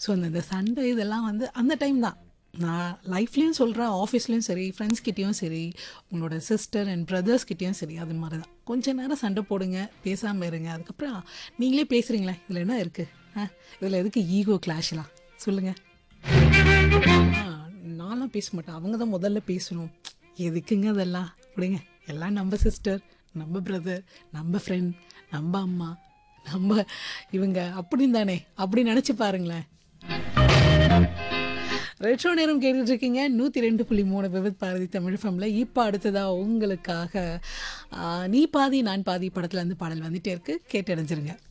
so அந்த இந்த சண்டை இதெல்லாம் வந்து அந்த டைம் தான் நான் லைஃப்லேயும் சொல்கிறேன் ஆஃபீஸ்லேயும் சரி ஃப்ரெண்ட்ஸ் கிட்டேயும் சரி உங்களோட சிஸ்டர் அண்ட் பிரதர்ஸ் கிட்டேயும் சரி அது மாதிரி தான் கொஞ்ச நேரம் சண்டை போடுங்க பேசாமல் இருங்க அதுக்கப்புறம் நீங்களே பேசுகிறீங்களே இதில் என்ன இருக்குது இதில் எதுக்கு ஈகோ கிளாஷ்லாம் சொல்லுங்கள் நான்லாம் பேச மாட்டேன் அவங்க தான் முதல்ல பேசணும் எதுக்குங்க அதெல்லாம் அப்படிங்க எல்லாம் நம்ம சிஸ்டர் நம்ம பிரதர் நம்ம ஃப்ரெண்ட் நம்ம அம்மா நம்ம இவங்க அப்படின்னு தானே அப்படி நினச்சி பாருங்களேன் ரெட்ரோ நேரம் கேட்டுட்டு இருக்கீங்க நூற்றி ரெண்டு புள்ளி மூணு விவித் பாரதி தமிழ் ஃபம்ல இப்போ அடுத்ததாக உங்களுக்காக ஆ, நீ பாதி நான் பாதி படத்துல இருந்து பாடல் வந்துட்டே இருக்கு கேட்டடைஞ்சிருங்க